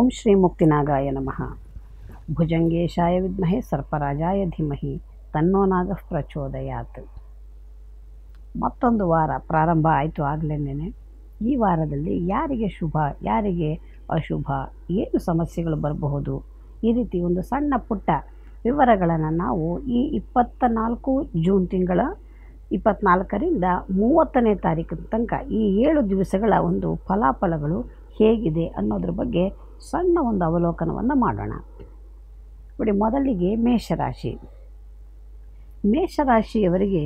ಓಂ ಶ್ರೀ ಮುಕ್ತಿನಾಗಾಯ ನಮಃ ಭುಜಂಗೇಶಾಯ ವಿದ್ಮಹೆ ಸರ್ಪರಾಜಾಯ ಧೀಮಹಿ ತನ್ನೋ ನಾಗಃ ಪ್ರಚೋದಯಾತ್ ಮತ್ತೊಂದು ವಾರ ಪ್ರಾರಂಭ ಆಯಿತು ಆಗಲೇನೆ ಈ ವಾರದಲ್ಲಿ ಯಾರಿಗೆ ಶುಭ ಯಾರಿಗೆ ಅಶುಭ ಏನು ಸಮಸ್ಯೆಗಳು ಬರಬಹುದು ಈ ರೀತಿ ಒಂದು ಸಣ್ಣ ಪುಟ್ಟ ವಿವರಗಳನ್ನು ನಾವು ಈ ಇಪ್ಪತ್ತ ನಾಲ್ಕು ಜೂನ್ ತಿಂಗಳ ಇಪ್ಪತ್ತ್ನಾಲ್ಕರಿಂದ ಮೂವತ್ತನೇ ತಾರೀಕಿನ ತನಕ ಈ ಏಳು ದಿವಸಗಳ ಒಂದು ಫಲಾಫಲಗಳು ಹೇಗಿದೆ ಅನ್ನೋದ್ರ ಬಗ್ಗೆ ಸಣ್ಣ ಒಂದು ಅವಲೋಕನವನ್ನು ಮಾಡೋಣ ನೋಡಿ ಮೊದಲಿಗೆ ಮೇಷರಾಶಿ ಮೇಷರಾಶಿಯವರಿಗೆ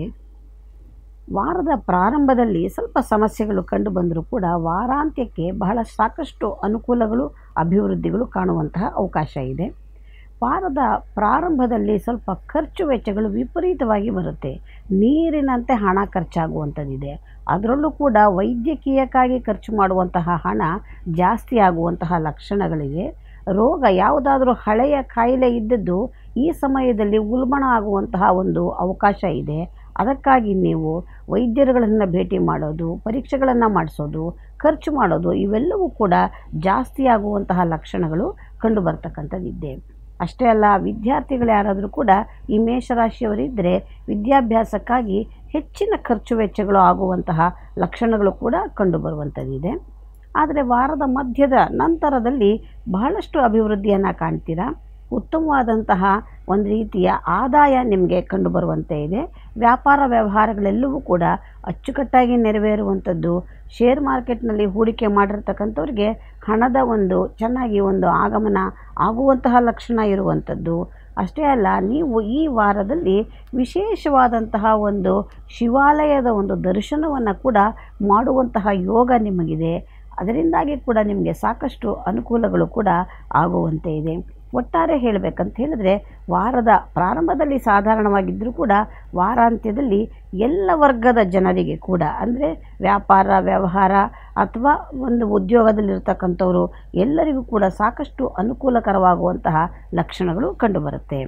ವಾರದ ಪ್ರಾರಂಭದಲ್ಲಿ ಸ್ವಲ್ಪ ಸಮಸ್ಯೆಗಳು ಕಂಡು ಬಂದರೂ ಕೂಡ ವಾರಾಂತ್ಯಕ್ಕೆ ಬಹಳ ಸಾಕಷ್ಟು ಅನುಕೂಲಗಳು ಅಭಿವೃದ್ಧಿಗಳು ಕಾಣುವಂತಹ ಅವಕಾಶ ಇದೆ ವಾರದ ಪ್ರಾರಂಭದಲ್ಲಿ ಸ್ವಲ್ಪ ಖರ್ಚು ವೆಚ್ಚಗಳು ವಿಪರೀತವಾಗಿ ಬರುತ್ತೆ ನೀರಿನಂತೆ ಹಣ ಖರ್ಚಾಗುವಂಥದ್ದಿದೆ ಅದರಲ್ಲೂ ಕೂಡ ವೈದ್ಯಕೀಯಕ್ಕಾಗಿ ಖರ್ಚು ಮಾಡುವಂತಹ ಹಣ ಜಾಸ್ತಿ ಆಗುವಂತಹ ಲಕ್ಷಣಗಳಿವೆ ರೋಗ ಯಾವುದಾದ್ರೂ ಹಳೆಯ ಕಾಯಿಲೆ ಇದ್ದದ್ದು ಈ ಸಮಯದಲ್ಲಿ ಉಲ್ಬಣ ಆಗುವಂತಹ ಒಂದು ಅವಕಾಶ ಇದೆ ಅದಕ್ಕಾಗಿ ನೀವು ವೈದ್ಯರುಗಳನ್ನು ಭೇಟಿ ಮಾಡೋದು ಪರೀಕ್ಷೆಗಳನ್ನು ಮಾಡಿಸೋದು ಖರ್ಚು ಮಾಡೋದು ಇವೆಲ್ಲವೂ ಕೂಡ ಜಾಸ್ತಿ ಆಗುವಂತಹ ಲಕ್ಷಣಗಳು ಕಂಡು ಬರ್ತಕ್ಕಂಥದ್ದಿದೆ ಅಷ್ಟೇ ಅಲ್ಲ ವಿದ್ಯಾರ್ಥಿಗಳು ಯಾರಾದರೂ ಕೂಡ ಈ ಮೇಷರಾಶಿಯವರಿದ್ದರೆ ವಿದ್ಯಾಭ್ಯಾಸಕ್ಕಾಗಿ ಹೆಚ್ಚಿನ ಖರ್ಚು ವೆಚ್ಚಗಳು ಆಗುವಂತಹ ಲಕ್ಷಣಗಳು ಕೂಡ ಕಂಡುಬರುವಂಥದ್ದಿದೆ ಆದರೆ ವಾರದ ಮಧ್ಯದ ನಂತರದಲ್ಲಿ ಬಹಳಷ್ಟು ಅಭಿವೃದ್ಧಿಯನ್ನು ಕಾಣ್ತೀರಾ ಉತ್ತಮವಾದಂತಹ ಒಂದು ರೀತಿಯ ಆದಾಯ ನಿಮಗೆ ಕಂಡುಬರುವಂತೆ ಇದೆ ವ್ಯಾಪಾರ ವ್ಯವಹಾರಗಳೆಲ್ಲವೂ ಕೂಡ ಅಚ್ಚುಕಟ್ಟಾಗಿ ನೆರವೇರುವಂಥದ್ದು ಶೇರ್ ಮಾರ್ಕೆಟ್ನಲ್ಲಿ ಹೂಡಿಕೆ ಮಾಡಿರ್ತಕ್ಕಂಥವ್ರಿಗೆ ಹಣದ ಒಂದು ಚೆನ್ನಾಗಿ ಒಂದು ಆಗಮನ ಆಗುವಂತಹ ಲಕ್ಷಣ ಇರುವಂಥದ್ದು ಅಷ್ಟೇ ಅಲ್ಲ ನೀವು ಈ ವಾರದಲ್ಲಿ ವಿಶೇಷವಾದಂತಹ ಒಂದು ಶಿವಾಲಯದ ಒಂದು ದರ್ಶನವನ್ನು ಕೂಡ ಮಾಡುವಂತಹ ಯೋಗ ನಿಮಗಿದೆ ಅದರಿಂದಾಗಿ ಕೂಡ ನಿಮಗೆ ಸಾಕಷ್ಟು ಅನುಕೂಲಗಳು ಕೂಡ ಆಗುವಂತೆ ಇದೆ ಒಟ್ಟಾರೆ ಹೇಳಬೇಕಂತ ಹೇಳಿದ್ರೆ ವಾರದ ಪ್ರಾರಂಭದಲ್ಲಿ ಸಾಧಾರಣವಾಗಿದ್ದರೂ ಕೂಡ ವಾರಾಂತ್ಯದಲ್ಲಿ ಎಲ್ಲ ವರ್ಗದ ಜನರಿಗೆ ಕೂಡ ಅಂದರೆ ವ್ಯಾಪಾರ ವ್ಯವಹಾರ ಅಥವಾ ಒಂದು ಉದ್ಯೋಗದಲ್ಲಿರ್ತಕ್ಕಂಥವರು ಎಲ್ಲರಿಗೂ ಕೂಡ ಸಾಕಷ್ಟು ಅನುಕೂಲಕರವಾಗುವಂತಹ ಲಕ್ಷಣಗಳು ಕಂಡುಬರುತ್ತೆ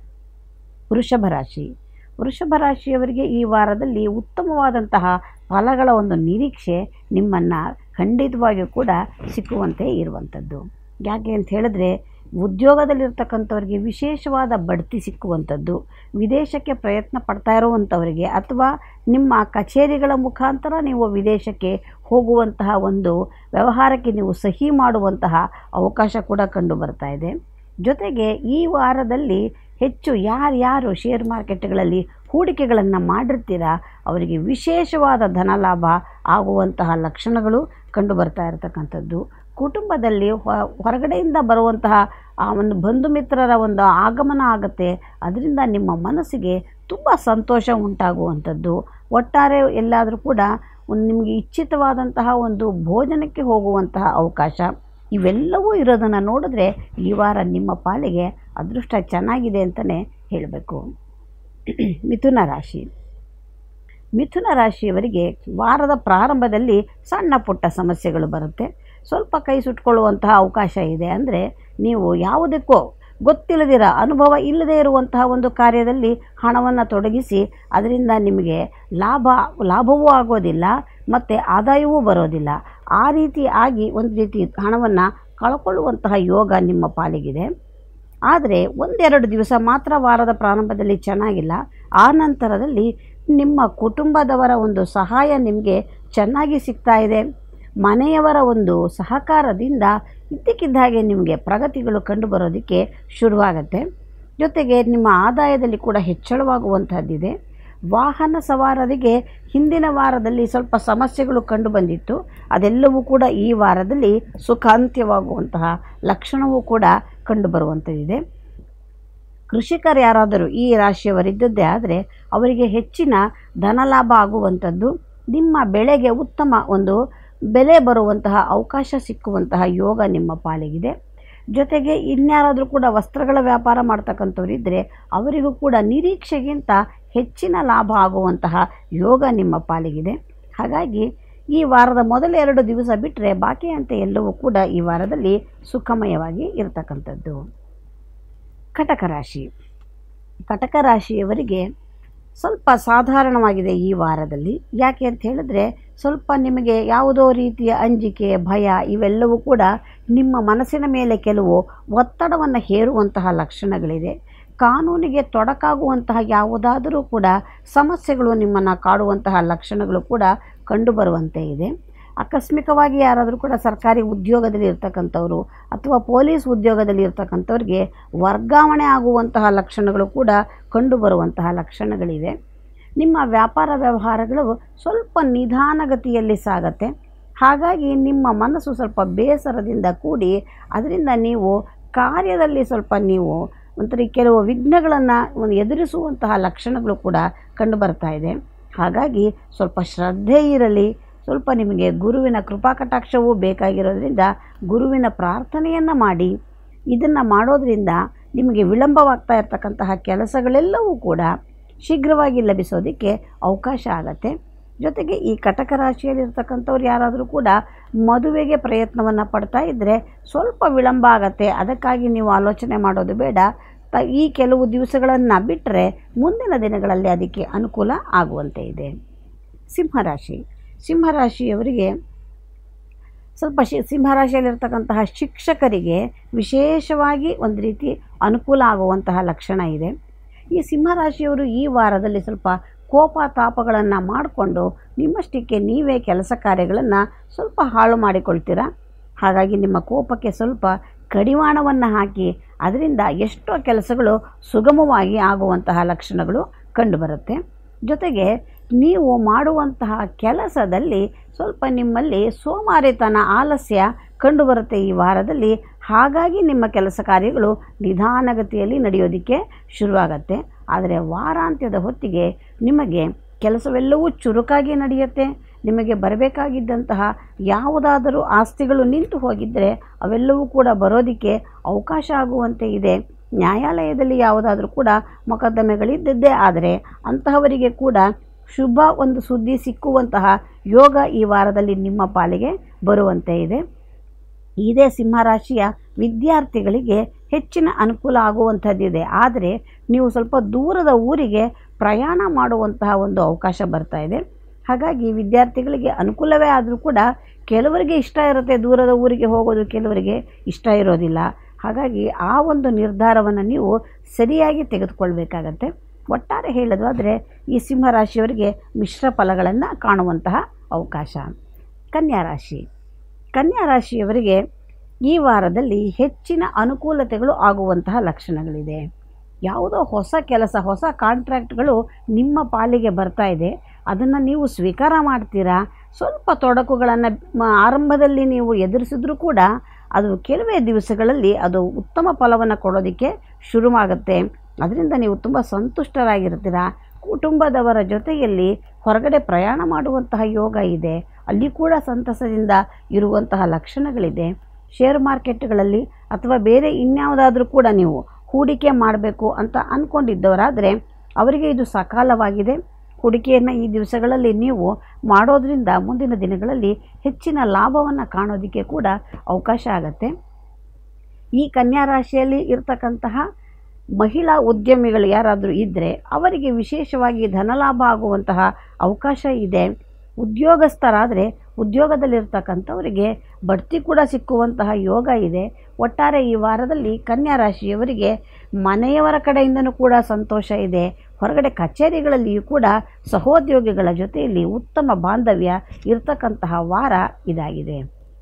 ವೃಷಭ ರಾಶಿ ವೃಷಭ ರಾಶಿಯವರಿಗೆ ಈ ವಾರದಲ್ಲಿ ಉತ್ತಮವಾದಂತಹ ಫಲಗಳ ಒಂದು ನಿರೀಕ್ಷೆ ನಿಮ್ಮನ್ನು ಖಂಡಿತವಾಗಿಯೂ ಕೂಡ ಸಿಕ್ಕುವಂತೆ ಇರುವಂಥದ್ದು ಯಾಕೆ ಅಂತ ಹೇಳಿದ್ರೆ ಉದ್ಯೋಗದಲ್ಲಿರ್ತಕ್ಕಂಥವ್ರಿಗೆ ವಿಶೇಷವಾದ ಬಡ್ತಿ ಸಿಕ್ಕುವಂಥದ್ದು ವಿದೇಶಕ್ಕೆ ಪ್ರಯತ್ನ ಪಡ್ತಾ ಇರುವಂಥವರಿಗೆ ಅಥವಾ ನಿಮ್ಮ ಕಚೇರಿಗಳ ಮುಖಾಂತರ ನೀವು ವಿದೇಶಕ್ಕೆ ಹೋಗುವಂತಹ ಒಂದು ವ್ಯವಹಾರಕ್ಕೆ ನೀವು ಸಹಿ ಮಾಡುವಂತಹ ಅವಕಾಶ ಕೂಡ ಕಂಡು ಬರ್ತಾ ಇದೆ ಜೊತೆಗೆ ಈ ವಾರದಲ್ಲಿ ಹೆಚ್ಚು ಯಾರ್ಯಾರು ಶೇರ್ ಮಾರ್ಕೆಟ್ಗಳಲ್ಲಿ ಹೂಡಿಕೆಗಳನ್ನು ಮಾಡಿರ್ತೀರಾ ಅವರಿಗೆ ವಿಶೇಷವಾದ ಧನಲಾಭ ಆಗುವಂತಹ ಲಕ್ಷಣಗಳು ಕಂಡು ಬರ್ತಾ ಇರತಕ್ಕಂಥದ್ದು ಕುಟುಂಬದಲ್ಲಿ ಹೊರಗಡೆಯಿಂದ ಬರುವಂತಹ ಆ ಒಂದು ಬಂಧು ಮಿತ್ರರ ಒಂದು ಆಗಮನ ಆಗುತ್ತೆ ಅದರಿಂದ ನಿಮ್ಮ ಮನಸ್ಸಿಗೆ ತುಂಬ ಸಂತೋಷ ಉಂಟಾಗುವಂಥದ್ದು ಒಟ್ಟಾರೆ ಎಲ್ಲಾದರೂ ಕೂಡ ಒಂದು ನಿಮಗೆ ಇಚ್ಛಿತವಾದಂತಹ ಒಂದು ಭೋಜನಕ್ಕೆ ಹೋಗುವಂತಹ ಅವಕಾಶ ಇವೆಲ್ಲವೂ ಇರೋದನ್ನು ನೋಡಿದ್ರೆ ಈ ವಾರ ನಿಮ್ಮ ಪಾಲಿಗೆ ಅದೃಷ್ಟ ಚೆನ್ನಾಗಿದೆ ಅಂತಲೇ ಹೇಳಬೇಕು ಮಿಥುನ ರಾಶಿ ಮಿಥುನ ರಾಶಿಯವರಿಗೆ ವಾರದ ಪ್ರಾರಂಭದಲ್ಲಿ ಸಣ್ಣ ಪುಟ್ಟ ಸಮಸ್ಯೆಗಳು ಬರುತ್ತೆ ಸ್ವಲ್ಪ ಕೈ ಸುಟ್ಕೊಳ್ಳುವಂತಹ ಅವಕಾಶ ಇದೆ ಅಂದರೆ ನೀವು ಯಾವುದಕ್ಕೋ ಗೊತ್ತಿಲ್ಲದಿರ ಅನುಭವ ಇಲ್ಲದೇ ಇರುವಂತಹ ಒಂದು ಕಾರ್ಯದಲ್ಲಿ ಹಣವನ್ನು ತೊಡಗಿಸಿ ಅದರಿಂದ ನಿಮಗೆ ಲಾಭ ಲಾಭವೂ ಆಗೋದಿಲ್ಲ ಮತ್ತು ಆದಾಯವೂ ಬರೋದಿಲ್ಲ ಆ ರೀತಿ ಆಗಿ ಒಂದು ರೀತಿ ಹಣವನ್ನು ಕಳ್ಕೊಳ್ಳುವಂತಹ ಯೋಗ ನಿಮ್ಮ ಪಾಲಿಗಿದೆ ಆದರೆ ಒಂದೆರಡು ದಿವಸ ಮಾತ್ರ ವಾರದ ಪ್ರಾರಂಭದಲ್ಲಿ ಚೆನ್ನಾಗಿಲ್ಲ ಆ ನಂತರದಲ್ಲಿ ನಿಮ್ಮ ಕುಟುಂಬದವರ ಒಂದು ಸಹಾಯ ನಿಮಗೆ ಚೆನ್ನಾಗಿ ಸಿಗ್ತಾ ಇದೆ ಮನೆಯವರ ಒಂದು ಸಹಕಾರದಿಂದ ಇದ್ದಕ್ಕಿದ್ದ ಹಾಗೆ ನಿಮಗೆ ಪ್ರಗತಿಗಳು ಕಂಡುಬರೋದಕ್ಕೆ ಶುರುವಾಗತ್ತೆ ಜೊತೆಗೆ ನಿಮ್ಮ ಆದಾಯದಲ್ಲಿ ಕೂಡ ಹೆಚ್ಚಳವಾಗುವಂಥದ್ದಿದೆ ವಾಹನ ಸವಾರರಿಗೆ ಹಿಂದಿನ ವಾರದಲ್ಲಿ ಸ್ವಲ್ಪ ಸಮಸ್ಯೆಗಳು ಕಂಡು ಬಂದಿತ್ತು ಅದೆಲ್ಲವೂ ಕೂಡ ಈ ವಾರದಲ್ಲಿ ಸುಖಾಂತ್ಯವಾಗುವಂತಹ ಲಕ್ಷಣವೂ ಕೂಡ ಕಂಡುಬರುವಂಥದ್ದಿದೆ ಕೃಷಿಕರು ಯಾರಾದರೂ ಈ ರಾಶಿಯವರಿದ್ದದ್ದೇ ಆದರೆ ಅವರಿಗೆ ಹೆಚ್ಚಿನ ಧನಲಾಭ ಆಗುವಂಥದ್ದು ನಿಮ್ಮ ಬೆಳೆಗೆ ಉತ್ತಮ ಒಂದು ಬೆಲೆ ಬರುವಂತಹ ಅವಕಾಶ ಸಿಕ್ಕುವಂತಹ ಯೋಗ ನಿಮ್ಮ ಪಾಲಿಗಿದೆ ಜೊತೆಗೆ ಇನ್ಯಾರಾದರೂ ಕೂಡ ವಸ್ತ್ರಗಳ ವ್ಯಾಪಾರ ಮಾಡ್ತಕ್ಕಂಥವ್ರು ಇದ್ದರೆ ಅವರಿಗೂ ಕೂಡ ನಿರೀಕ್ಷೆಗಿಂತ ಹೆಚ್ಚಿನ ಲಾಭ ಆಗುವಂತಹ ಯೋಗ ನಿಮ್ಮ ಪಾಲಿಗಿದೆ ಹಾಗಾಗಿ ಈ ವಾರದ ಮೊದಲ ಎರಡು ದಿವಸ ಬಿಟ್ಟರೆ ಬಾಕಿಯಂತೆ ಎಲ್ಲವೂ ಕೂಡ ಈ ವಾರದಲ್ಲಿ ಸುಖಮಯವಾಗಿ ಇರತಕ್ಕಂಥದ್ದು ಕಟಕ ರಾಶಿ ಕಟಕ ರಾಶಿಯವರಿಗೆ ಸ್ವಲ್ಪ ಸಾಧಾರಣವಾಗಿದೆ ಈ ವಾರದಲ್ಲಿ ಯಾಕೆ ಅಂತ ಹೇಳಿದ್ರೆ ಸ್ವಲ್ಪ ನಿಮಗೆ ಯಾವುದೋ ರೀತಿಯ ಅಂಜಿಕೆ ಭಯ ಇವೆಲ್ಲವೂ ಕೂಡ ನಿಮ್ಮ ಮನಸ್ಸಿನ ಮೇಲೆ ಕೆಲವು ಒತ್ತಡವನ್ನು ಹೇರುವಂತಹ ಲಕ್ಷಣಗಳಿದೆ ಕಾನೂನಿಗೆ ತೊಡಕಾಗುವಂತಹ ಯಾವುದಾದರೂ ಕೂಡ ಸಮಸ್ಯೆಗಳು ನಿಮ್ಮನ್ನು ಕಾಡುವಂತಹ ಲಕ್ಷಣಗಳು ಕೂಡ ಕಂಡುಬರುವಂತೆ ಇದೆ ಆಕಸ್ಮಿಕವಾಗಿ ಯಾರಾದರೂ ಕೂಡ ಸರ್ಕಾರಿ ಉದ್ಯೋಗದಲ್ಲಿ ಇರ್ತಕ್ಕಂಥವ್ರು ಅಥವಾ ಪೊಲೀಸ್ ಉದ್ಯೋಗದಲ್ಲಿ ಇರ್ತಕ್ಕಂಥವ್ರಿಗೆ ವರ್ಗಾವಣೆ ಆಗುವಂತಹ ಲಕ್ಷಣಗಳು ಕೂಡ ಕಂಡುಬರುವಂತಹ ಲಕ್ಷಣಗಳಿವೆ ನಿಮ್ಮ ವ್ಯಾಪಾರ ವ್ಯವಹಾರಗಳು ಸ್ವಲ್ಪ ನಿಧಾನಗತಿಯಲ್ಲಿ ಸಾಗತ್ತೆ ಹಾಗಾಗಿ ನಿಮ್ಮ ಮನಸ್ಸು ಸ್ವಲ್ಪ ಬೇಸರದಿಂದ ಕೂಡಿ ಅದರಿಂದ ನೀವು ಕಾರ್ಯದಲ್ಲಿ ಸ್ವಲ್ಪ ನೀವು ಒಂಥರ ಕೆಲವು ವಿಘ್ನಗಳನ್ನು ಒಂದು ಎದುರಿಸುವಂತಹ ಲಕ್ಷಣಗಳು ಕೂಡ ಕಂಡುಬರ್ತಾ ಇದೆ ಹಾಗಾಗಿ ಸ್ವಲ್ಪ ಶ್ರದ್ಧೆ ಇರಲಿ ಸ್ವಲ್ಪ ನಿಮಗೆ ಗುರುವಿನ ಕೃಪಾ ಕಟಾಕ್ಷವೂ ಬೇಕಾಗಿರೋದ್ರಿಂದ ಗುರುವಿನ ಪ್ರಾರ್ಥನೆಯನ್ನು ಮಾಡಿ ಇದನ್ನು ಮಾಡೋದ್ರಿಂದ ನಿಮಗೆ ವಿಳಂಬವಾಗ್ತಾ ಇರ್ತಕ್ಕಂತಹ ಕೆಲಸಗಳೆಲ್ಲವೂ ಕೂಡ ಶೀಘ್ರವಾಗಿ ಲಭಿಸೋದಕ್ಕೆ ಅವಕಾಶ ಆಗತ್ತೆ ಜೊತೆಗೆ ಈ ಕಟಕ ರಾಶಿಯಲ್ಲಿರ್ತಕ್ಕಂಥವ್ರು ಯಾರಾದರೂ ಕೂಡ ಮದುವೆಗೆ ಪ್ರಯತ್ನವನ್ನು ಪಡ್ತಾ ಇದ್ದರೆ ಸ್ವಲ್ಪ ವಿಳಂಬ ಆಗತ್ತೆ ಅದಕ್ಕಾಗಿ ನೀವು ಆಲೋಚನೆ ಮಾಡೋದು ಬೇಡ ತ ಈ ಕೆಲವು ದಿವಸಗಳನ್ನು ಬಿಟ್ಟರೆ ಮುಂದಿನ ದಿನಗಳಲ್ಲಿ ಅದಕ್ಕೆ ಅನುಕೂಲ ಆಗುವಂತೆ ಇದೆ ಸಿಂಹರಾಶಿ ಸಿಂಹರಾಶಿಯವರಿಗೆ ಸ್ವಲ್ಪ ಶಿ ಸಿಂಹರಾಶಿಯಲ್ಲಿರ್ತಕ್ಕಂತಹ ಶಿಕ್ಷಕರಿಗೆ ವಿಶೇಷವಾಗಿ ಒಂದು ರೀತಿ ಅನುಕೂಲ ಆಗುವಂತಹ ಲಕ್ಷಣ ಇದೆ ಈ ಸಿಂಹರಾಶಿಯವರು ಈ ವಾರದಲ್ಲಿ ಸ್ವಲ್ಪ ಕೋಪ ತಾಪಗಳನ್ನು ಮಾಡಿಕೊಂಡು ನಿಮ್ಮಷ್ಟಕ್ಕೆ ನೀವೇ ಕೆಲಸ ಕಾರ್ಯಗಳನ್ನು ಸ್ವಲ್ಪ ಹಾಳು ಮಾಡಿಕೊಳ್ತೀರಾ ಹಾಗಾಗಿ ನಿಮ್ಮ ಕೋಪಕ್ಕೆ ಸ್ವಲ್ಪ ಕಡಿವಾಣವನ್ನು ಹಾಕಿ ಅದರಿಂದ ಎಷ್ಟೋ ಕೆಲಸಗಳು ಸುಗಮವಾಗಿ ಆಗುವಂತಹ ಲಕ್ಷಣಗಳು ಕಂಡುಬರುತ್ತೆ ಜೊತೆಗೆ ನೀವು ಮಾಡುವಂತಹ ಕೆಲಸದಲ್ಲಿ ಸ್ವಲ್ಪ ನಿಮ್ಮಲ್ಲಿ ಸೋಮಾರಿತನ ಆಲಸ್ಯ ಕಂಡುಬರುತ್ತೆ ಈ ವಾರದಲ್ಲಿ ಹಾಗಾಗಿ ನಿಮ್ಮ ಕೆಲಸ ಕಾರ್ಯಗಳು ನಿಧಾನಗತಿಯಲ್ಲಿ ನಡೆಯೋದಕ್ಕೆ ಶುರುವಾಗತ್ತೆ ಆದರೆ ವಾರಾಂತ್ಯದ ಹೊತ್ತಿಗೆ ನಿಮಗೆ ಕೆಲಸವೆಲ್ಲವೂ ಚುರುಕಾಗಿ ನಡೆಯುತ್ತೆ ನಿಮಗೆ ಬರಬೇಕಾಗಿದ್ದಂತಹ ಯಾವುದಾದರೂ ಆಸ್ತಿಗಳು ನಿಂತು ಹೋಗಿದ್ದರೆ ಅವೆಲ್ಲವೂ ಕೂಡ ಬರೋದಕ್ಕೆ ಅವಕಾಶ ಆಗುವಂತೆ ಇದೆ ನ್ಯಾಯಾಲಯದಲ್ಲಿ ಯಾವುದಾದ್ರೂ ಕೂಡ ಮೊಕದ್ದಮೆಗಳಿದ್ದದ್ದೇ ಆದರೆ ಅಂತಹವರಿಗೆ ಕೂಡ ಶುಭ ಒಂದು ಸುದ್ದಿ ಸಿಕ್ಕುವಂತಹ ಯೋಗ ಈ ವಾರದಲ್ಲಿ ನಿಮ್ಮ ಪಾಲಿಗೆ ಬರುವಂತೆ ಇದೆ ಇದೇ ಸಿಂಹರಾಶಿಯ ವಿದ್ಯಾರ್ಥಿಗಳಿಗೆ ಹೆಚ್ಚಿನ ಅನುಕೂಲ ಆಗುವಂಥದ್ದಿದೆ ಆದರೆ ನೀವು ಸ್ವಲ್ಪ ದೂರದ ಊರಿಗೆ ಪ್ರಯಾಣ ಮಾಡುವಂತಹ ಒಂದು ಅವಕಾಶ ಬರ್ತಾ ಇದೆ ಹಾಗಾಗಿ ವಿದ್ಯಾರ್ಥಿಗಳಿಗೆ ಅನುಕೂಲವೇ ಆದರೂ ಕೂಡ ಕೆಲವರಿಗೆ ಇಷ್ಟ ಇರುತ್ತೆ ದೂರದ ಊರಿಗೆ ಹೋಗೋದು ಕೆಲವರಿಗೆ ಇಷ್ಟ ಇರೋದಿಲ್ಲ ಹಾಗಾಗಿ ಆ ಒಂದು ನಿರ್ಧಾರವನ್ನು ನೀವು ಸರಿಯಾಗಿ ತೆಗೆದುಕೊಳ್ಬೇಕಾಗತ್ತೆ ಒಟ್ಟಾರೆ ಹೇಳೋದಾದರೆ ಈ ಸಿಂಹರಾಶಿಯವರಿಗೆ ಮಿಶ್ರ ಫಲಗಳನ್ನು ಕಾಣುವಂತಹ ಅವಕಾಶ ಕನ್ಯಾ ರಾಶಿ ಕನ್ಯಾ ರಾಶಿಯವರಿಗೆ ಈ ವಾರದಲ್ಲಿ ಹೆಚ್ಚಿನ ಅನುಕೂಲತೆಗಳು ಆಗುವಂತಹ ಲಕ್ಷಣಗಳಿದೆ ಯಾವುದೋ ಹೊಸ ಕೆಲಸ ಹೊಸ ಕಾಂಟ್ರಾಕ್ಟ್ಗಳು ನಿಮ್ಮ ಪಾಲಿಗೆ ಬರ್ತಾ ಇದೆ ಅದನ್ನು ನೀವು ಸ್ವೀಕಾರ ಮಾಡ್ತೀರಾ ಸ್ವಲ್ಪ ತೊಡಕುಗಳನ್ನು ಮ- ಆರಂಭದಲ್ಲಿ ನೀವು ಎದುರಿಸಿದ್ರೂ ಕೂಡ ಅದು ಕೆಲವೇ ದಿವಸಗಳಲ್ಲಿ ಅದು ಉತ್ತಮ ಫಲವನ್ನು ಕೊಡೋದಕ್ಕೆ ಶುರುವಾಗುತ್ತೆ ಅದರಿಂದ ನೀವು ತುಂಬ ಸಂತುಷ್ಟರಾಗಿರ್ತೀರಾ ಕುಟುಂಬದವರ ಜೊತೆಯಲ್ಲಿ ಹೊರಗಡೆ ಪ್ರಯಾಣ ಮಾಡುವಂತಹ ಯೋಗ ಇದೆ ಅಲ್ಲಿ ಕೂಡ ಸಂತಸದಿಂದ ಇರುವಂತಹ ಲಕ್ಷಣಗಳಿದೆ ಶೇರ್ ಮಾರ್ಕೆಟ್ಗಳಲ್ಲಿ ಅಥವಾ ಬೇರೆ ಇನ್ಯಾವುದಾದ್ರೂ ಕೂಡ ನೀವು ಹೂಡಿಕೆ ಮಾಡಬೇಕು ಅಂತ ಅಂದ್ಕೊಂಡಿದ್ದವರಾದರೆ ಅವರಿಗೆ ಇದು ಸಕಾಲವಾಗಿದೆ ಹೂಡಿಕೆಯನ್ನು ಈ ದಿವಸಗಳಲ್ಲಿ ನೀವು ಮಾಡೋದ್ರಿಂದ ಮುಂದಿನ ದಿನಗಳಲ್ಲಿ ಹೆಚ್ಚಿನ ಲಾಭವನ್ನು ಕಾಣೋದಕ್ಕೆ ಕೂಡ ಅವಕಾಶ ಆಗತ್ತೆ ಈ ಕನ್ಯಾ ರಾಶಿಯಲ್ಲಿ ಇರ್ತಕ್ಕಂತಹ ಮಹಿಳಾ ಉದ್ಯಮಿಗಳು ಯಾರಾದರೂ ಇದ್ದರೆ ಅವರಿಗೆ ವಿಶೇಷವಾಗಿ ಧನಲಾಭ ಆಗುವಂತಹ ಅವಕಾಶ ಇದೆ ಉದ್ಯೋಗಸ್ಥರಾದರೆ ಉದ್ಯೋಗದಲ್ಲಿರ್ತಕ್ಕಂಥವರಿಗೆ ಬಡ್ತಿ ಕೂಡ ಸಿಕ್ಕುವಂತಹ ಯೋಗ ಇದೆ ಒಟ್ಟಾರೆ ಈ ವಾರದಲ್ಲಿ ಕನ್ಯಾ ರಾಶಿಯವರಿಗೆ ಮನೆಯವರ ಕಡೆಯಿಂದನೂ ಕೂಡ ಸಂತೋಷ ಇದೆ ಹೊರಗಡೆ ಕಚೇರಿಗಳಲ್ಲಿಯೂ ಕೂಡ ಸಹೋದ್ಯೋಗಿಗಳ ಜೊತೆಯಲ್ಲಿ ಉತ್ತಮ ಬಾಂಧವ್ಯ ಇರತಕ್ಕಂತಹ ವಾರ ಇದಾಗಿದೆ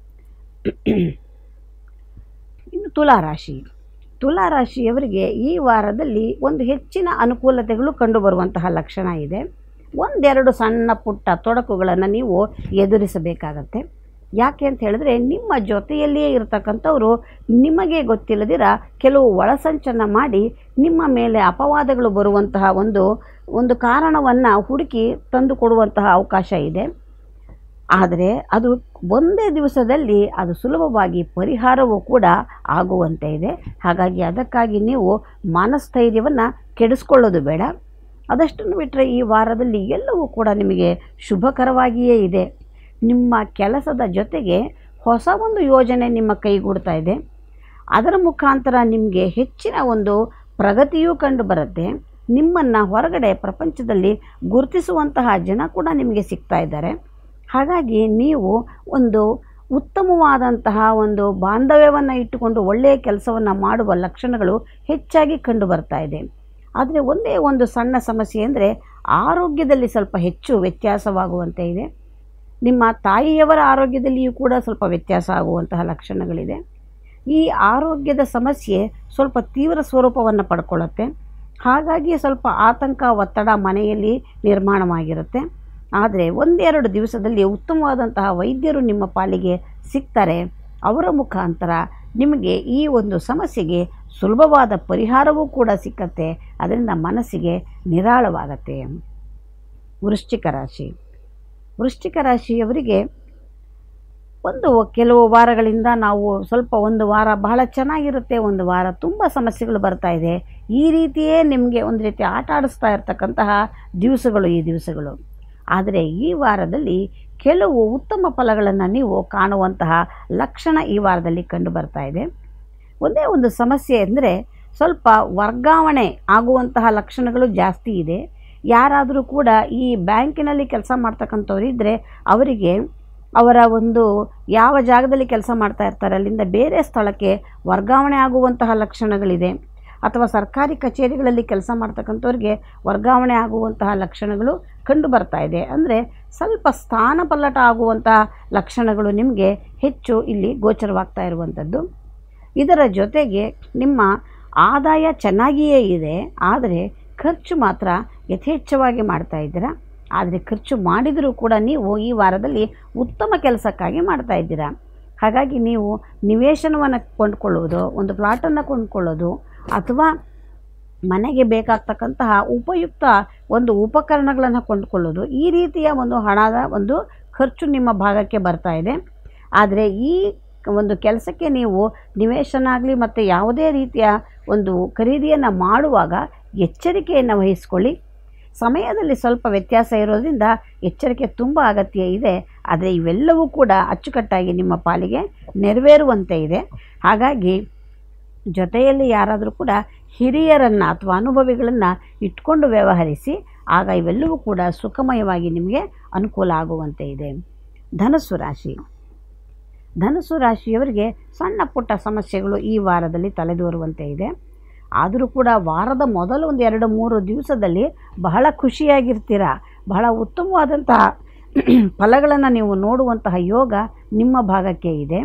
ಇನ್ನು ತುಲಾರಾಶಿ ತುಲಾರಾಶಿಯವರಿಗೆ ಈ ವಾರದಲ್ಲಿ ಒಂದು ಹೆಚ್ಚಿನ ಅನುಕೂಲತೆಗಳು ಕಂಡುಬರುವಂತಹ ಲಕ್ಷಣ ಇದೆ ಒಂದೆರಡು ಸಣ್ಣ ಪುಟ್ಟ ತೊಡಕುಗಳನ್ನು ನೀವು ಎದುರಿಸಬೇಕಾಗತ್ತೆ ಯಾಕೆ ಅಂತ ಹೇಳಿದ್ರೆ ನಿಮ್ಮ ಜೊತೆಯಲ್ಲಿಯೇ ಇರತಕ್ಕಂಥವರು ನಿಮಗೆ ಗೊತ್ತಿಲ್ಲದಿರ ಕೆಲವು ಒಳಸಂಚನ್ನು ಮಾಡಿ ನಿಮ್ಮ ಮೇಲೆ ಅಪವಾದಗಳು ಬರುವಂತಹ ಒಂದು ಒಂದು ಕಾರಣವನ್ನು ಹುಡುಕಿ ತಂದು ಕೊಡುವಂತಹ ಅವಕಾಶ ಇದೆ ಆದರೆ ಅದು ಒಂದೇ ದಿವಸದಲ್ಲಿ ಅದು ಸುಲಭವಾಗಿ ಪರಿಹಾರವೂ ಕೂಡ ಆಗುವಂತೆ ಇದೆ ಹಾಗಾಗಿ ಅದಕ್ಕಾಗಿ ನೀವು ಮನಸ್ಥೈರ್ಯವನ್ನು ಕೆಡಿಸ್ಕೊಳ್ಳೋದು ಬೇಡ ಅದಷ್ಟನ್ನು ಬಿಟ್ಟರೆ ಈ ವಾರದಲ್ಲಿ ಎಲ್ಲವೂ ಕೂಡ ನಿಮಗೆ ಶುಭಕರವಾಗಿಯೇ ಇದೆ ನಿಮ್ಮ ಕೆಲಸದ ಜೊತೆಗೆ ಹೊಸ ಒಂದು ಯೋಜನೆ ನಿಮ್ಮ ಕೈಗೂಡ್ತಾ ಇದೆ ಅದರ ಮುಖಾಂತರ ನಿಮಗೆ ಹೆಚ್ಚಿನ ಒಂದು ಪ್ರಗತಿಯೂ ಕಂಡು ಬರುತ್ತೆ ನಿಮ್ಮನ್ನು ಹೊರಗಡೆ ಪ್ರಪಂಚದಲ್ಲಿ ಗುರುತಿಸುವಂತಹ ಜನ ಕೂಡ ನಿಮಗೆ ಸಿಗ್ತಾ ಇದ್ದಾರೆ ಹಾಗಾಗಿ ನೀವು ಒಂದು ಉತ್ತಮವಾದಂತಹ ಒಂದು ಬಾಂಧವ್ಯವನ್ನು ಇಟ್ಟುಕೊಂಡು ಒಳ್ಳೆಯ ಕೆಲಸವನ್ನು ಮಾಡುವ ಲಕ್ಷಣಗಳು ಹೆಚ್ಚಾಗಿ ಕಂಡು ಬರ್ತಾ ಇದೆ ಆದರೆ ಒಂದೇ ಒಂದು ಸಣ್ಣ ಸಮಸ್ಯೆ ಅಂದರೆ ಆರೋಗ್ಯದಲ್ಲಿ ಸ್ವಲ್ಪ ಹೆಚ್ಚು ವ್ಯತ್ಯಾಸವಾಗುವಂತೆ ಇದೆ ನಿಮ್ಮ ತಾಯಿಯವರ ಆರೋಗ್ಯದಲ್ಲಿಯೂ ಕೂಡ ಸ್ವಲ್ಪ ವ್ಯತ್ಯಾಸ ಆಗುವಂತಹ ಲಕ್ಷಣಗಳಿದೆ ಈ ಆರೋಗ್ಯದ ಸಮಸ್ಯೆ ಸ್ವಲ್ಪ ತೀವ್ರ ಸ್ವರೂಪವನ್ನು ಪಡ್ಕೊಳ್ಳುತ್ತೆ ಹಾಗಾಗಿ ಸ್ವಲ್ಪ ಆತಂಕ ಒತ್ತಡ ಮನೆಯಲ್ಲಿ ನಿರ್ಮಾಣವಾಗಿರುತ್ತೆ ಆದರೆ ಒಂದೆರಡು ದಿವಸದಲ್ಲಿ ಉತ್ತಮವಾದಂತಹ ವೈದ್ಯರು ನಿಮ್ಮ ಪಾಲಿಗೆ ಸಿಗ್ತಾರೆ ಅವರ ಮುಖಾಂತರ ನಿಮಗೆ ಈ ಒಂದು ಸಮಸ್ಯೆಗೆ ಸುಲಭವಾದ ಪರಿಹಾರವೂ ಕೂಡ ಸಿಕ್ಕತ್ತೆ ಅದರಿಂದ ಮನಸ್ಸಿಗೆ ನಿರಾಳವಾಗತ್ತೆ ವೃಶ್ಚಿಕ ರಾಶಿ ವೃಶ್ಚಿಕ ರಾಶಿಯವರಿಗೆ ಒಂದು ಕೆಲವು ವಾರಗಳಿಂದ ನಾವು ಸ್ವಲ್ಪ ಒಂದು ವಾರ ಬಹಳ ಚೆನ್ನಾಗಿರುತ್ತೆ ಒಂದು ವಾರ ತುಂಬ ಸಮಸ್ಯೆಗಳು ಬರ್ತಾ ಇದೆ ಈ ರೀತಿಯೇ ನಿಮಗೆ ಒಂದು ರೀತಿ ಆಟ ಆಡಿಸ್ತಾ ಇರ್ತಕ್ಕಂತಹ ದಿವಸಗಳು ಈ ದಿವಸಗಳು ಆದರೆ ಈ ವಾರದಲ್ಲಿ ಕೆಲವು ಉತ್ತಮ ಫಲಗಳನ್ನು ನೀವು ಕಾಣುವಂತಹ ಲಕ್ಷಣ ಈ ವಾರದಲ್ಲಿ ಕಂಡು ಬರ್ತಾ ಇದೆ ಒಂದೇ ಒಂದು ಸಮಸ್ಯೆ ಅಂದರೆ ಸ್ವಲ್ಪ ವರ್ಗಾವಣೆ ಆಗುವಂತಹ ಲಕ್ಷಣಗಳು ಜಾಸ್ತಿ ಇದೆ ಯಾರಾದರೂ ಕೂಡ ಈ ಬ್ಯಾಂಕಿನಲ್ಲಿ ಕೆಲಸ ಮಾಡ್ತಕ್ಕಂಥವ್ರು ಇದ್ದರೆ ಅವರಿಗೆ ಅವರ ಒಂದು ಯಾವ ಜಾಗದಲ್ಲಿ ಕೆಲಸ ಮಾಡ್ತಾ ಇರ್ತಾರೆ ಅಲ್ಲಿಂದ ಬೇರೆ ಸ್ಥಳಕ್ಕೆ ವರ್ಗಾವಣೆ ಆಗುವಂತಹ ಲಕ್ಷಣಗಳಿದೆ ಅಥವಾ ಸರ್ಕಾರಿ ಕಚೇರಿಗಳಲ್ಲಿ ಕೆಲಸ ಮಾಡ್ತಕ್ಕಂಥವ್ರಿಗೆ ವರ್ಗಾವಣೆ ಆಗುವಂತಹ ಲಕ್ಷಣಗಳು ಕಂಡು ಬರ್ತಾ ಇದೆ ಅಂದರೆ ಸ್ವಲ್ಪ ಸ್ಥಾನ ಪಲ್ಲಟ ಆಗುವಂತಹ ಲಕ್ಷಣಗಳು ನಿಮಗೆ ಹೆಚ್ಚು ಇಲ್ಲಿ ಗೋಚರವಾಗ್ತಾ ಇರುವಂಥದ್ದು ಇದರ ಜೊತೆಗೆ ನಿಮ್ಮ ಆದಾಯ ಚೆನ್ನಾಗಿಯೇ ಇದೆ ಆದರೆ ಖರ್ಚು ಮಾತ್ರ ಯಥೇಚ್ಛವಾಗಿ ಮಾಡ್ತಾ ಇದ್ದೀರಾ ಆದರೆ ಖರ್ಚು ಮಾಡಿದರೂ ಕೂಡ ನೀವು ಈ ವಾರದಲ್ಲಿ ಉತ್ತಮ ಕೆಲಸಕ್ಕಾಗಿ ಮಾಡ್ತಾ ಇದ್ದೀರಾ ಹಾಗಾಗಿ ನೀವು ನಿವೇಶನವನ್ನು ಕೊಂಡ್ಕೊಳ್ಳೋದು ಒಂದು ಪ್ಲಾಟನ್ನು ಕೊಂಡ್ಕೊಳ್ಳೋದು ಅಥವಾ ಮನೆಗೆ ಬೇಕಾಗ್ತಕ್ಕಂತಹ ಉಪಯುಕ್ತ ಒಂದು ಉಪಕರಣಗಳನ್ನು ಕೊಂಡುಕೊಳ್ಳೋದು ಈ ರೀತಿಯ ಒಂದು ಹಣದ ಒಂದು ಖರ್ಚು ನಿಮ್ಮ ಭಾಗಕ್ಕೆ ಬರ್ತಾ ಇದೆ ಆದರೆ ಈ ಒಂದು ಕೆಲಸಕ್ಕೆ ನೀವು ನಿವೇಶನ ಆಗಲಿ ಮತ್ತು ಯಾವುದೇ ರೀತಿಯ ಒಂದು ಖರೀದಿಯನ್ನು ಮಾಡುವಾಗ ಎಚ್ಚರಿಕೆಯನ್ನು ವಹಿಸ್ಕೊಳ್ಳಿ ಸಮಯದಲ್ಲಿ ಸ್ವಲ್ಪ ವ್ಯತ್ಯಾಸ ಇರೋದ್ರಿಂದ ಎಚ್ಚರಿಕೆ ತುಂಬ ಅಗತ್ಯ ಇದೆ ಆದರೆ ಇವೆಲ್ಲವೂ ಕೂಡ ಅಚ್ಚುಕಟ್ಟಾಗಿ ನಿಮ್ಮ ಪಾಲಿಗೆ ನೆರವೇರುವಂತೆ ಇದೆ ಹಾಗಾಗಿ ಜೊತೆಯಲ್ಲಿ ಯಾರಾದರೂ ಕೂಡ ಹಿರಿಯರನ್ನು ಅಥವಾ ಅನುಭವಿಗಳನ್ನು ಇಟ್ಕೊಂಡು ವ್ಯವಹರಿಸಿ ಆಗ ಇವೆಲ್ಲವೂ ಕೂಡ ಸುಖಮಯವಾಗಿ ನಿಮಗೆ ಅನುಕೂಲ ಆಗುವಂತೆ ಇದೆ ಧನಸ್ಸು ರಾಶಿ ಧನಸ್ಸು ರಾಶಿಯವರಿಗೆ ಸಣ್ಣ ಪುಟ್ಟ ಸಮಸ್ಯೆಗಳು ಈ ವಾರದಲ್ಲಿ ತಲೆದೋರುವಂತೆ ಇದೆ ಆದರೂ ಕೂಡ ವಾರದ ಮೊದಲು ಒಂದು ಎರಡು ಮೂರು ದಿವಸದಲ್ಲಿ ಬಹಳ ಖುಷಿಯಾಗಿರ್ತೀರ ಬಹಳ ಉತ್ತಮವಾದಂತಹ ಫಲಗಳನ್ನು ನೀವು ನೋಡುವಂತಹ ಯೋಗ ನಿಮ್ಮ ಭಾಗಕ್ಕೆ ಇದೆ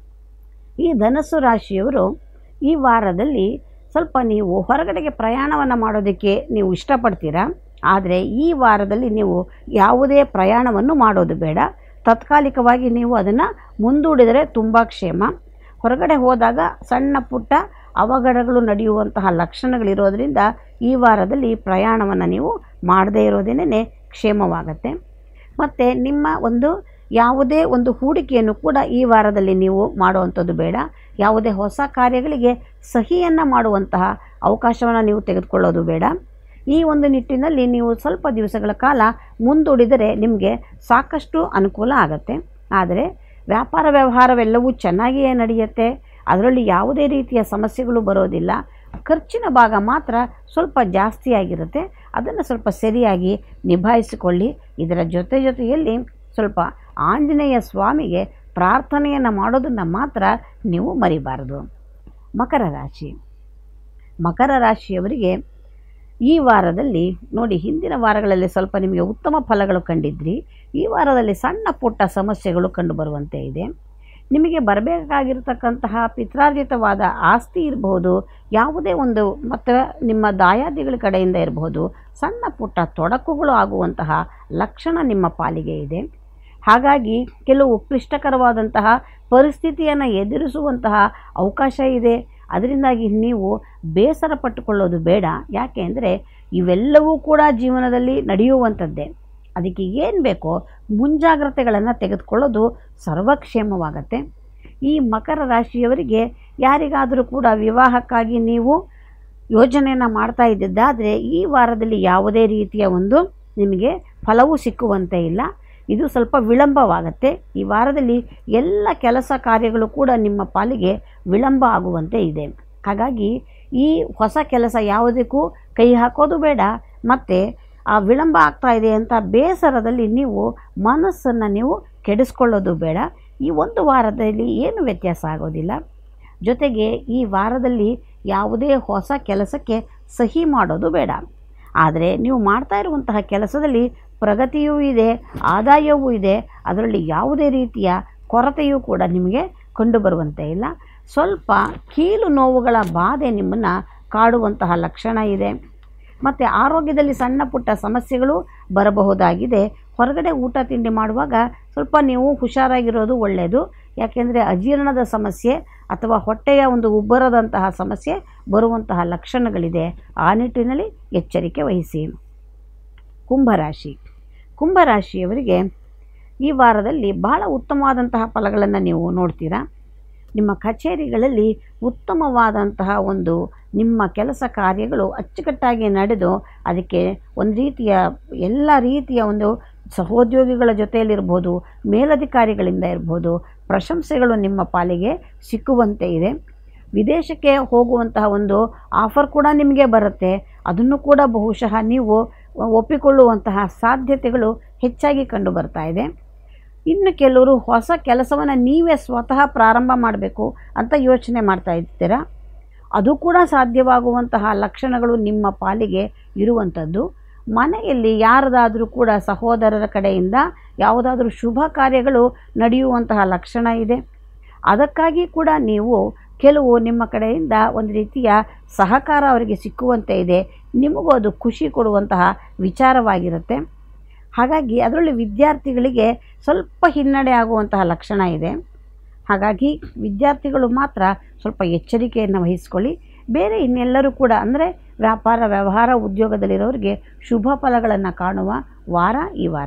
ಈ ಧನಸ್ಸು ರಾಶಿಯವರು ಈ ವಾರದಲ್ಲಿ ಸ್ವಲ್ಪ ನೀವು ಹೊರಗಡೆಗೆ ಪ್ರಯಾಣವನ್ನು ಮಾಡೋದಕ್ಕೆ ನೀವು ಇಷ್ಟಪಡ್ತೀರಾ ಆದರೆ ಈ ವಾರದಲ್ಲಿ ನೀವು ಯಾವುದೇ ಪ್ರಯಾಣವನ್ನು ಮಾಡೋದು ಬೇಡ ತಾತ್ಕಾಲಿಕವಾಗಿ ನೀವು ಅದನ್ನು ಮುಂದೂಡಿದರೆ ತುಂಬ ಕ್ಷೇಮ ಹೊರಗಡೆ ಹೋದಾಗ ಸಣ್ಣ ಪುಟ್ಟ ಅವಘಡಗಳು ನಡೆಯುವಂತಹ ಲಕ್ಷಣಗಳಿರೋದರಿಂದ ಈ ವಾರದಲ್ಲಿ ಪ್ರಯಾಣವನ್ನು ನೀವು ಮಾಡದೇ ಇರೋದೇನೆ ಕ್ಷೇಮವಾಗತ್ತೆ ಮತ್ತು ನಿಮ್ಮ ಒಂದು ಯಾವುದೇ ಒಂದು ಹೂಡಿಕೆಯನ್ನು ಕೂಡ ಈ ವಾರದಲ್ಲಿ ನೀವು ಮಾಡುವಂಥದ್ದು ಬೇಡ ಯಾವುದೇ ಹೊಸ ಕಾರ್ಯಗಳಿಗೆ ಸಹಿಯನ್ನು ಮಾಡುವಂತಹ ಅವಕಾಶವನ್ನು ನೀವು ತೆಗೆದುಕೊಳ್ಳೋದು ಬೇಡ ಈ ಒಂದು ನಿಟ್ಟಿನಲ್ಲಿ ನೀವು ಸ್ವಲ್ಪ ದಿವಸಗಳ ಕಾಲ ಮುಂದೂಡಿದರೆ ನಿಮಗೆ ಸಾಕಷ್ಟು ಅನುಕೂಲ ಆಗತ್ತೆ ಆದರೆ ವ್ಯಾಪಾರ ವ್ಯವಹಾರವೆಲ್ಲವೂ ಚೆನ್ನಾಗಿಯೇ ನಡೆಯುತ್ತೆ ಅದರಲ್ಲಿ ಯಾವುದೇ ರೀತಿಯ ಸಮಸ್ಯೆಗಳು ಬರೋದಿಲ್ಲ ಖರ್ಚಿನ ಭಾಗ ಮಾತ್ರ ಸ್ವಲ್ಪ ಜಾಸ್ತಿ ಆಗಿರುತ್ತೆ ಅದನ್ನು ಸ್ವಲ್ಪ ಸರಿಯಾಗಿ ನಿಭಾಯಿಸಿಕೊಳ್ಳಿ ಇದರ ಜೊತೆ ಜೊತೆಯಲ್ಲಿ ಸ್ವಲ್ಪ ಆಂಜನೇಯ ಸ್ವಾಮಿಗೆ ಪ್ರಾರ್ಥನೆಯನ್ನು ಮಾಡೋದನ್ನು ಮಾತ್ರ ನೀವು ಮರಿಬಾರದು ಮಕರ ರಾಶಿ ಮಕರ ರಾಶಿಯವರಿಗೆ ಈ ವಾರದಲ್ಲಿ ನೋಡಿ ಹಿಂದಿನ ವಾರಗಳಲ್ಲಿ ಸ್ವಲ್ಪ ನಿಮಗೆ ಉತ್ತಮ ಫಲಗಳು ಕಂಡಿದ್ರಿ ಈ ವಾರದಲ್ಲಿ ಸಣ್ಣ ಪುಟ್ಟ ಸಮಸ್ಯೆಗಳು ಕಂಡುಬರುವಂತೆ ಇದೆ ನಿಮಗೆ ಬರಬೇಕಾಗಿರ್ತಕ್ಕಂತಹ ಪಿತ್ರಾರ್ಜಿತವಾದ ಆಸ್ತಿ ಇರಬಹುದು ಯಾವುದೇ ಒಂದು ಮತ್ತು ನಿಮ್ಮ ದಾಯಾದಿಗಳ ಕಡೆಯಿಂದ ಇರಬಹುದು ಸಣ್ಣ ಪುಟ್ಟ ತೊಡಕುಗಳು ಆಗುವಂತಹ ಲಕ್ಷಣ ನಿಮ್ಮ ಪಾಲಿಗೆ ಇದೆ ಹಾಗಾಗಿ ಕೆಲವು ಕ್ಲಿಷ್ಟಕರವಾದಂತಹ ಪರಿಸ್ಥಿತಿಯನ್ನು ಎದುರಿಸುವಂತಹ ಅವಕಾಶ ಇದೆ ಅದರಿಂದಾಗಿ ನೀವು ಬೇಸರ ಪಟ್ಟುಕೊಳ್ಳೋದು ಬೇಡ ಯಾಕೆ ಅಂದರೆ ಇವೆಲ್ಲವೂ ಕೂಡ ಜೀವನದಲ್ಲಿ ನಡೆಯುವಂಥದ್ದೇ ಅದಕ್ಕೆ ಏನು ಬೇಕೋ ಮುಂಜಾಗ್ರತೆಗಳನ್ನು ತೆಗೆದುಕೊಳ್ಳೋದು ಸರ್ವಕ್ಷೇಮವಾಗತ್ತೆ ಈ ಮಕರ ರಾಶಿಯವರಿಗೆ ಯಾರಿಗಾದರೂ ಕೂಡ ವಿವಾಹಕ್ಕಾಗಿ ನೀವು ಯೋಜನೆಯನ್ನು ಮಾಡ್ತಾ ಇದ್ದಿದ್ದಾದರೆ ಈ ವಾರದಲ್ಲಿ ಯಾವುದೇ ರೀತಿಯ ಒಂದು ನಿಮಗೆ ಫಲವೂ ಸಿಕ್ಕುವಂತೆ ಇಲ್ಲ ಇದು ಸ್ವಲ್ಪ ವಿಳಂಬವಾಗತ್ತೆ ಈ ವಾರದಲ್ಲಿ ಎಲ್ಲ ಕೆಲಸ ಕಾರ್ಯಗಳು ಕೂಡ ನಿಮ್ಮ ಪಾಲಿಗೆ ವಿಳಂಬ ಆಗುವಂತೆ ಇದೆ ಹಾಗಾಗಿ ಈ ಹೊಸ ಕೆಲಸ ಯಾವುದಕ್ಕೂ ಕೈ ಹಾಕೋದು ಬೇಡ ಮತ್ತು ಆ ವಿಳಂಬ ಆಗ್ತಾ ಇದೆ ಅಂತ ಬೇಸರದಲ್ಲಿ ನೀವು ಮನಸ್ಸನ್ನು ನೀವು ಕೆಡಿಸ್ಕೊಳ್ಳೋದು ಬೇಡ ಈ ಒಂದು ವಾರದಲ್ಲಿ ಏನು ವ್ಯತ್ಯಾಸ ಆಗೋದಿಲ್ಲ ಜೊತೆಗೆ ಈ ವಾರದಲ್ಲಿ ಯಾವುದೇ ಹೊಸ ಕೆಲಸಕ್ಕೆ ಸಹಿ ಮಾಡೋದು ಬೇಡ ಆದರೆ ನೀವು ಮಾಡ್ತಾ ಇರುವಂತಹ ಕೆಲಸದಲ್ಲಿ ಪ್ರಗತಿಯೂ ಇದೆ ಆದಾಯವೂ ಇದೆ ಅದರಲ್ಲಿ ಯಾವುದೇ ರೀತಿಯ ಕೊರತೆಯೂ ಕೂಡ ನಿಮಗೆ ಕಂಡುಬರುವಂತೆ ಇಲ್ಲ ಸ್ವಲ್ಪ ಕೀಲು ನೋವುಗಳ ಬಾಧೆ ನಿಮ್ಮನ್ನು ಕಾಡುವಂತಹ ಲಕ್ಷಣ ಇದೆ ಮತ್ತು ಆರೋಗ್ಯದಲ್ಲಿ ಸಣ್ಣ ಪುಟ್ಟ ಸಮಸ್ಯೆಗಳು ಬರಬಹುದಾಗಿದೆ ಹೊರಗಡೆ ಊಟ ತಿಂಡಿ ಮಾಡುವಾಗ ಸ್ವಲ್ಪ ನೀವು ಹುಷಾರಾಗಿರೋದು ಒಳ್ಳೆಯದು ಯಾಕೆಂದರೆ ಅಜೀರ್ಣದ ಸಮಸ್ಯೆ ಅಥವಾ ಹೊಟ್ಟೆಯ ಒಂದು ಉಬ್ಬರದಂತಹ ಸಮಸ್ಯೆ ಬರುವಂತಹ ಲಕ್ಷಣಗಳಿದೆ ಆ ನಿಟ್ಟಿನಲ್ಲಿ ಎಚ್ಚರಿಕೆ ವಹಿಸಿ ಕುಂಭರಾಶಿ ಕುಂಭರಾಶಿಯವರಿಗೆ ಈ ವಾರದಲ್ಲಿ ಬಹಳ ಉತ್ತಮವಾದಂತಹ ಫಲಗಳನ್ನು ನೀವು ನೋಡ್ತೀರಾ ನಿಮ್ಮ ಕಚೇರಿಗಳಲ್ಲಿ ಉತ್ತಮವಾದಂತಹ ಒಂದು ನಿಮ್ಮ ಕೆಲಸ ಕಾರ್ಯಗಳು ಅಚ್ಚುಕಟ್ಟಾಗಿ ನಡೆದು ಅದಕ್ಕೆ ಒಂದು ರೀತಿಯ ಎಲ್ಲ ರೀತಿಯ ಒಂದು ಸಹೋದ್ಯೋಗಿಗಳ ಜೊತೆಯಲ್ಲಿರ್ಬೋದು ಮೇಲಧಿಕಾರಿಗಳಿಂದ ಇರ್ಬೋದು ಪ್ರಶಂಸೆಗಳು ನಿಮ್ಮ ಪಾಲಿಗೆ ಸಿಕ್ಕುವಂತೆ ಇದೆ ವಿದೇಶಕ್ಕೆ ಹೋಗುವಂತಹ ಒಂದು ಆಫರ್ ಕೂಡ ನಿಮಗೆ ಬರುತ್ತೆ ಅದನ್ನು ಕೂಡ ಬಹುಶಃ ನೀವು ಒಪ್ಪಿಕೊಳ್ಳುವಂತಹ ಸಾಧ್ಯತೆಗಳು ಹೆಚ್ಚಾಗಿ ಕಂಡು ಬರ್ತಾ ಇದೆ ಇನ್ನು ಕೆಲವರು ಹೊಸ ಕೆಲಸವನ್ನು ನೀವೇ ಸ್ವತಃ ಪ್ರಾರಂಭ ಮಾಡಬೇಕು ಅಂತ ಯೋಚನೆ ಮಾಡ್ತಾ ಇರ್ತೀರ ಅದು ಕೂಡ ಸಾಧ್ಯವಾಗುವಂತಹ ಲಕ್ಷಣಗಳು ನಿಮ್ಮ ಪಾಲಿಗೆ ಇರುವಂಥದ್ದು ಮನೆಯಲ್ಲಿ ಯಾರದಾದರೂ ಕೂಡ ಸಹೋದರರ ಕಡೆಯಿಂದ ಯಾವುದಾದ್ರೂ ಶುಭ ಕಾರ್ಯಗಳು ನಡೆಯುವಂತಹ ಲಕ್ಷಣ ಇದೆ ಅದಕ್ಕಾಗಿ ಕೂಡ ನೀವು ಕೆಲವು ನಿಮ್ಮ ಕಡೆಯಿಂದ ಒಂದು ರೀತಿಯ ಸಹಕಾರ ಅವರಿಗೆ ಸಿಕ್ಕುವಂತೆ ಇದೆ ನಿಮಗೂ ಅದು ಖುಷಿ ಕೊಡುವಂತಹ ವಿಚಾರವಾಗಿರುತ್ತೆ ಹಾಗಾಗಿ ಅದರಲ್ಲಿ ವಿದ್ಯಾರ್ಥಿಗಳಿಗೆ ಸ್ವಲ್ಪ ಹಿನ್ನಡೆ ಆಗುವಂತಹ ಲಕ್ಷಣ ಇದೆ ಹಾಗಾಗಿ ವಿದ್ಯಾರ್ಥಿಗಳು ಮಾತ್ರ ಸ್ವಲ್ಪ ಎಚ್ಚರಿಕೆಯನ್ನು ವಹಿಸ್ಕೊಳ್ಳಿ ಬೇರೆ ಇನ್ನೆಲ್ಲರೂ ಕೂಡ ಅಂದರೆ ವ್ಯಾಪಾರ ವ್ಯವಹಾರ ಉದ್ಯೋಗದಲ್ಲಿರೋರಿಗೆ ಶುಭ ಫಲಗಳನ್ನು ಕಾಣುವ ವಾರ ಈ ವಾರ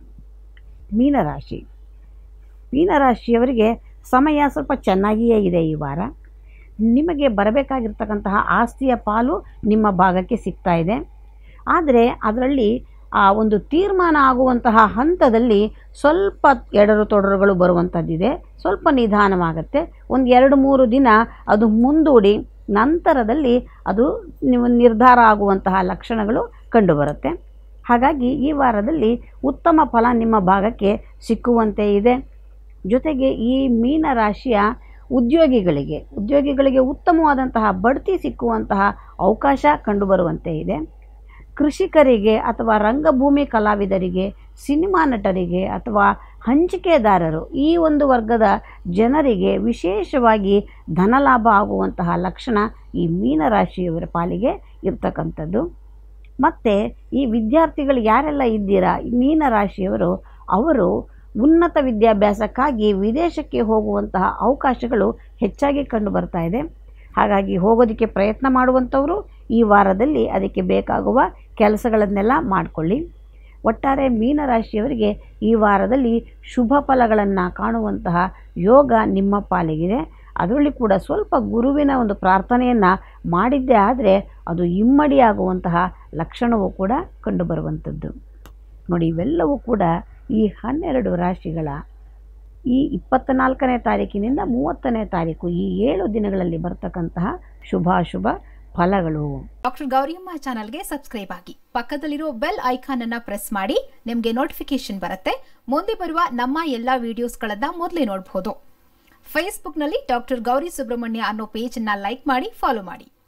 ಮೀನರಾಶಿ ಮೀನರಾಶಿಯವರಿಗೆ ಸಮಯ ಸ್ವಲ್ಪ ಚೆನ್ನಾಗಿಯೇ ಇದೆ ಈ ವಾರ ನಿಮಗೆ ಬರಬೇಕಾಗಿರ್ತಕ್ಕಂತಹ ಆಸ್ತಿಯ ಪಾಲು ನಿಮ್ಮ ಭಾಗಕ್ಕೆ ಸಿಗ್ತಾ ಇದೆ ಆದರೆ ಅದರಲ್ಲಿ ಆ ಒಂದು ತೀರ್ಮಾನ ಆಗುವಂತಹ ಹಂತದಲ್ಲಿ ಸ್ವಲ್ಪ ಎಡರು ತೊಡರುಗಳು ಬರುವಂಥದ್ದಿದೆ ಸ್ವಲ್ಪ ನಿಧಾನವಾಗುತ್ತೆ ಒಂದು ಎರಡು ಮೂರು ದಿನ ಅದು ಮುಂದೂಡಿ ನಂತರದಲ್ಲಿ ಅದು ನೀವು ನಿರ್ಧಾರ ಆಗುವಂತಹ ಲಕ್ಷಣಗಳು ಕಂಡುಬರುತ್ತೆ ಹಾಗಾಗಿ ಈ ವಾರದಲ್ಲಿ ಉತ್ತಮ ಫಲ ನಿಮ್ಮ ಭಾಗಕ್ಕೆ ಸಿಕ್ಕುವಂತೆ ಇದೆ ಜೊತೆಗೆ ಈ ಮೀನರಾಶಿಯ ಉದ್ಯೋಗಿಗಳಿಗೆ ಉದ್ಯೋಗಿಗಳಿಗೆ ಉತ್ತಮವಾದಂತಹ ಬಡ್ತಿ ಸಿಕ್ಕುವಂತಹ ಅವಕಾಶ ಕಂಡುಬರುವಂತೆ ಇದೆ ಕೃಷಿಕರಿಗೆ ಅಥವಾ ರಂಗಭೂಮಿ ಕಲಾವಿದರಿಗೆ ಸಿನಿಮಾ ನಟರಿಗೆ ಅಥವಾ ಹಂಚಿಕೆದಾರರು ಈ ಒಂದು ವರ್ಗದ ಜನರಿಗೆ ವಿಶೇಷವಾಗಿ ಧನಲಾಭ ಆಗುವಂತಹ ಲಕ್ಷಣ ಈ ಮೀನರಾಶಿಯವರ ಪಾಲಿಗೆ ಇರ್ತಕ್ಕಂಥದ್ದು ಮತ್ತು ಈ ವಿದ್ಯಾರ್ಥಿಗಳು ಯಾರೆಲ್ಲ ಇದ್ದೀರಾ ಈ ಮೀನರಾಶಿಯವರು ಅವರು ಉನ್ನತ ವಿದ್ಯಾಭ್ಯಾಸಕ್ಕಾಗಿ ವಿದೇಶಕ್ಕೆ ಹೋಗುವಂತಹ ಅವಕಾಶಗಳು ಹೆಚ್ಚಾಗಿ ಕಂಡು ಬರ್ತಾ ಇದೆ ಹಾಗಾಗಿ ಹೋಗೋದಕ್ಕೆ ಪ್ರಯತ್ನ ಮಾಡುವಂಥವರು ಈ ವಾರದಲ್ಲಿ ಅದಕ್ಕೆ ಬೇಕಾಗುವ ಕೆಲಸಗಳನ್ನೆಲ್ಲ ಮಾಡಿಕೊಳ್ಳಿ ಒಟ್ಟಾರೆ ಮೀನರಾಶಿಯವರಿಗೆ ಈ ವಾರದಲ್ಲಿ ಶುಭ ಫಲಗಳನ್ನು ಕಾಣುವಂತಹ ಯೋಗ ನಿಮ್ಮ ಪಾಲಿಗಿದೆ ಅದರಲ್ಲಿ ಕೂಡ ಸ್ವಲ್ಪ ಗುರುವಿನ ಒಂದು ಪ್ರಾರ್ಥನೆಯನ್ನು ಮಾಡಿದ್ದೇ ಆದರೆ ಅದು ಇಮ್ಮಡಿಯಾಗುವಂತಹ ಲಕ್ಷಣವೂ ಕೂಡ ಕಂಡುಬರುವಂಥದ್ದು ನೋಡಿ ಇವೆಲ್ಲವೂ ಕೂಡ ಈ ಹನ್ನೆರಡು ರಾಶಿಗಳ ಈ ಇಪ್ಪತ್ತ್ನಾಲ್ಕನೇ ತಾರೀಕಿನಿಂದ ಮೂವತ್ತನೇ ತಾರೀಕು ಈ ಏಳು ದಿನಗಳಲ್ಲಿ ಬರ್ತಕ್ಕಂತಹ ಶುಭಾಶುಭ ಫಲಗಳು ಡಾಕ್ಟರ್ ಗೌರಿಯಮ್ಮ ಚಾನಲ್ಗೆ ಸಬ್ಸ್ಕ್ರೈಬ್ ಆಗಿ ಪಕ್ಕದಲ್ಲಿರೋ ಬೆಲ್ ಐಕಾನ್ ಅನ್ನ ಪ್ರೆಸ್ ಮಾಡಿ ನಿಮಗೆ ನೋಟಿಫಿಕೇಶನ್ ಬರುತ್ತೆ ಮುಂದೆ ಬರುವ ನಮ್ಮ ಎಲ್ಲಾ ವಿಡಿಯೋಸ್ಗಳನ್ನ ಮೊದಲೇ ನೋಡಬಹುದು ಫೇಸ್ಬುಕ್ನಲ್ಲಿ ಡಾಕ್ಟರ್ ಗೌರಿ ಸುಬ್ರಹ್ಮಣ್ಯ ಅನ್ನೋ ಪೇಜ್ ಅನ್ನ ಲೈಕ್ ಮಾಡಿ ಫಾಲೋ ಮಾಡಿ